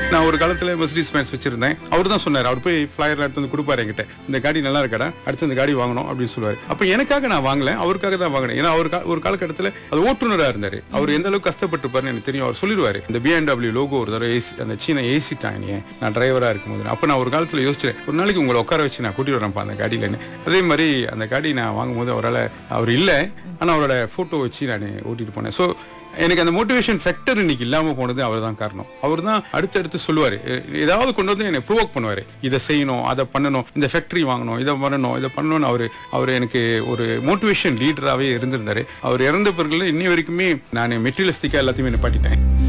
நான் ஒரு காலத்துல மெர்சிடிஸ் மேட்ச் வச்சிருந்தேன் அவர் தான் சொன்னார் அவர் போய் ஃபிளையர்ல எடுத்து வந்து கொடுப்பாரு என்கிட்ட இந்த காடி நல்லா இருக்கடா அடுத்து இந்த காடி வாங்கணும் அப்படின்னு சொல்லுவாரு அப்ப எனக்காக நான் வாங்கல அவருக்காக தான் வாங்கினேன் ஏன்னா அவர் கா- ஒரு காலகட்டத்துல அது ஓட்டுநரா இருந்தாரு அவர் எந்த அளவுக்கு கஷ்டப்பட்டிருப்பாருன்னு எனக்கு தெரியும் அவர் சொல்லிடுவாரு இந்த பிஎன்டபிள்யூ லோகோ ஒரு தடவை ஏசி அந்த சீன ஏசி டாங்க நான் டிரைவரா இருக்கும்போது அப்ப நான் ஒரு காலத்துல யோசிச்சேன் ஒரு நாளைக்கு உங்களை உட்கார வச்சு நான் கூட்டிட்டு வரேன்ப்பா அந்த காடியிலன்னு அதே மாதிரி அந்த காடி நான் வாங்கும்போது அவரால் அவர் இல்லை ஆனா அவரோட போட்டோ வச்சு நான் ஓட்டிட்டு போனேன் ஸோ எனக்கு அந்த மோட்டிவேஷன் ஃபேக்டர் இன்னைக்கு இல்லாம போனது அவர் தான் காரணம் அவர் தான் அடுத்தடுத்து சொல்லுவாரு எ- ஏதாவது கொண்டு வந்து என்னை ப்ரொவோக் பண்ணுவாரு இதை செய்யணும் அதை பண்ணணும் இந்த ஃபேக்டரி வாங்கணும் இதை பண்ணணும் இதை பண்ணணும்னு அவர் அவர் எனக்கு ஒரு மோட்டிவேஷன் லீடராகவே இருந்திருந்தாரு அவர் இறந்த பிறகு இன்னி வரைக்குமே நான் மெட்டீரியலிஸ்டிக்காக எல்லாத்தையுமே நிப்பாட்டிட்டேன்